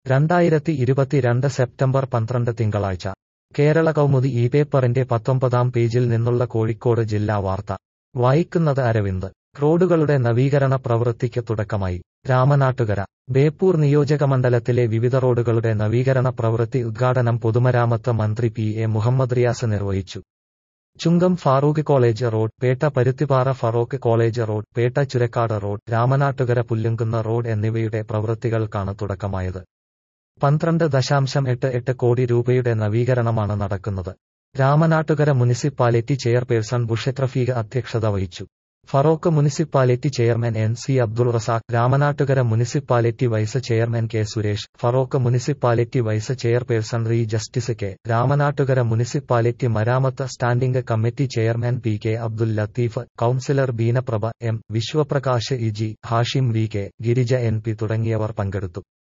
രണ്ടായിരത്തി ഇരുപത്തിരണ്ട് സെപ്റ്റംബർ പന്ത്രണ്ട് തിങ്കളാഴ്ച കേരള കൗമുദി ഈ പേപ്പറിന്റെ പത്തൊമ്പതാം പേജിൽ നിന്നുള്ള കോഴിക്കോട് ജില്ലാ വാർത്ത വായിക്കുന്നത് അരവിന്ദ് റോഡുകളുടെ നവീകരണ പ്രവൃത്തിക്ക് തുടക്കമായി രാമനാട്ടുകര ബേപ്പൂർ നിയോജകമണ്ഡലത്തിലെ വിവിധ റോഡുകളുടെ നവീകരണ പ്രവൃത്തി ഉദ്ഘാടനം പൊതുമരാമത്ത് മന്ത്രി പി എ മുഹമ്മദ് റിയാസ് നിർവഹിച്ചു Chungam Farook college road Petta Paruthipara Feroke college road Petta Churakkad road Ramanattukara Pullunkunnu road എന്നിവയുടെ പ്രവൃത്തികൾക്കാണ് തുടക്കമായത് പന്ത്രണ്ട് ദശാംശം എട്ട് എട്ട് കോടി രൂപയുടെ നവീകരണമാണ് നടക്കുന്നത് രാമനാട്ടുകര മുനിസിപ്പാലിറ്റി ചെയർപേഴ്സൺ ബുഷറ്റ് റഫീഖ് അധ്യക്ഷത വഹിച്ചു Feroke municipality chairman N C Abdul Razak Ramanattukara municipality vice chairman K Suresh Feroke municipality vice chairperson റീ ജസ്റ്റിസ് കെ രാമനാട്ടുകര മുനിസിപ്പാലിറ്റി മരാമത്ത് standing committee chairman P K Abdul Latheef councillor Beenaprabha M Vishwaprakash ഇജി Hashim V K Girija N P തുടങ്ങിയവർ പങ്കെടുത്തു